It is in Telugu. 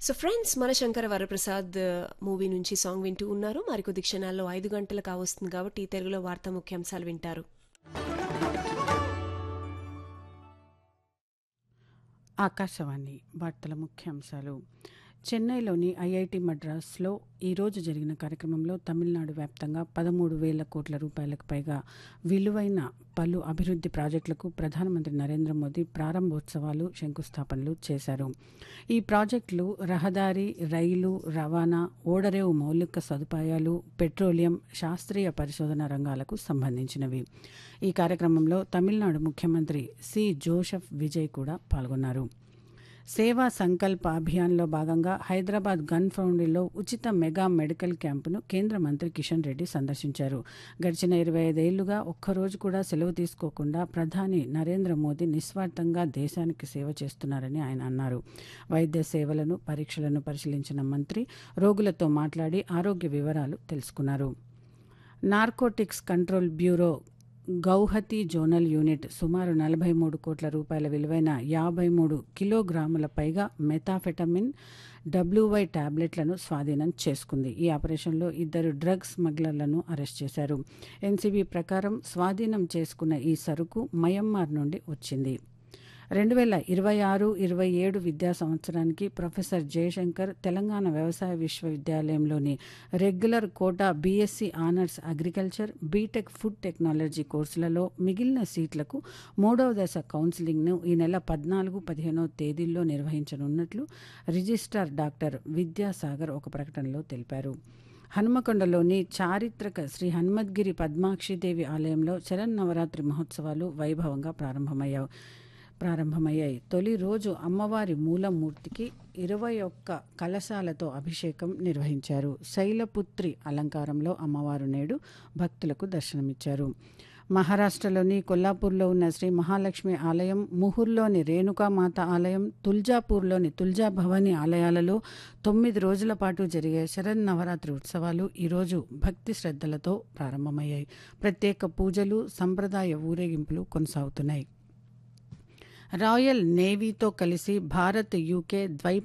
so friends Mana Shankara Varaprasad movie నుంచి సాంగ్ వింటూ ఉన్నారు మరికొద్ది క్షణాల్లో ఐదు గంటలు కావస్తుంది కాబట్టి తెలుగులో వార్తా ముఖ్యాంశాలు వింటారు ఆకాశవాణి వార్తల ముఖ్యాంశాలు చెన్నైలోని ఐఐటి మద్రాస్లో ఈరోజు జరిగిన కార్యక్రమంలో తమిళనాడు వ్యాప్తంగా పదమూడు వేల కోట్ల రూపాయలకు పైగా విలువైన పలు అభివృద్ధి ప్రాజెక్టులకు ప్రధానమంత్రి నరేంద్ర మోదీ ప్రారంభోత్సవాలు శంకుస్థాపనలు చేశారు ఈ ప్రాజెక్టులు రహదారి రైలు రవాణా ఓడరేవు మౌలిక సదుపాయాలు పెట్రోలియం శాస్త్రీయ పరిశోధన రంగాలకు సంబంధించినవి ఈ కార్యక్రమంలో తమిళనాడు ముఖ్యమంత్రి సి జోసెఫ్ విజయ్ కూడా పాల్గొన్నారు సేవా సంకల్ప అభియాన్లో భాగంగా హైదరాబాద్ గన్ ఫౌండరీలో ఉచిత మెగా మెడికల్ క్యాంపును కేంద్ర మంత్రి కిషన్ రెడ్డి సందర్శించారు గడిచిన ఇరవై ఐదేళ్లుగా ఒక్కరోజు కూడా సెలవు తీసుకోకుండా ప్రధాని నరేంద్ర మోదీ నిస్వార్థంగా దేశానికి సేవ చేస్తున్నారని ఆయన అన్నారు వైద్య సేవలను పరీక్షలను పరిశీలించిన మంత్రి రోగులతో మాట్లాడి ఆరోగ్య వివరాలు తెలుసుకున్నారు narcotics control bureau Guwahati zonal unit సుమారు నలభై మూడు కోట్ల రూపాయల విలువైన యాభై మూడు కిలోగ్రాముల పైగా మెథాఫెటమిన్ డబ్ల్యూవై టాబ్లెట్లను స్వాధీనం చేసుకుంది ఈ ఆపరేషన్లో ఇద్దరు డ్రగ్ స్మగ్లర్లను అరెస్ట్ చేశారు ఎన్సీబీ ప్రకారం స్వాధీనం చేసుకున్న ఈ సరుకు మయన్మార్ నుండి వచ్చింది రెండు వేల ఇరవై ఆరు ఇరవై ఏడు విద్యా సంవత్సరానికి ప్రొఫెసర్ జయశంకర్ తెలంగాణ వ్యవసాయ విశ్వవిద్యాలయంలోని regular quota BSc honours agriculture BTech food technology కోర్సులలో మిగిలిన సీట్లకు మూడవ దశ కౌన్సిలింగ్ను ఈ నెల పద్నాలుగు పదిహేనో తేదీల్లో నిర్వహించనున్నట్లు రిజిస్ట్రార్ డాక్టర్ విద్యాసాగర్ ఒక ప్రకటనలో తెలిపారు హనుమకొండలోని చారిత్రక శ్రీ హనుమద్గిరి పద్మాక్షిదేవి ఆలయంలో శరన్నవరాత్రి మహోత్సవాలు వైభవంగా ప్రారంభమయ్యాయి ప్రారంభమయ్యాయి తొలి రోజు అమ్మవారి మూలమూర్తికి ఇరవై ఒక్క కలశాలతో అభిషేకం నిర్వహించారు శైలపుత్రి అలంకారంలో అమ్మవారు నేడు భక్తులకు దర్శనమిచ్చారు మహారాష్ట్రలోని కొల్లాపూర్లో ఉన్న శ్రీ మహాలక్ష్మి ఆలయం ముహుర్లోని రేణుకామాత ఆలయం తుల్జాపూర్లోని తుల్జా భవాని ఆలయాలలో తొమ్మిది రోజుల పాటు జరిగే శరన్నవరాత్రి ఉత్సవాలు ఈరోజు భక్తి శ్రద్ధలతో ప్రారంభమయ్యాయి ప్రత్యేక పూజలు సంప్రదాయ ఊరేగింపులు కొనసాగుతున్నాయి రాయల్ నేవీతో కలిసి భారత్ యూకే ద్వై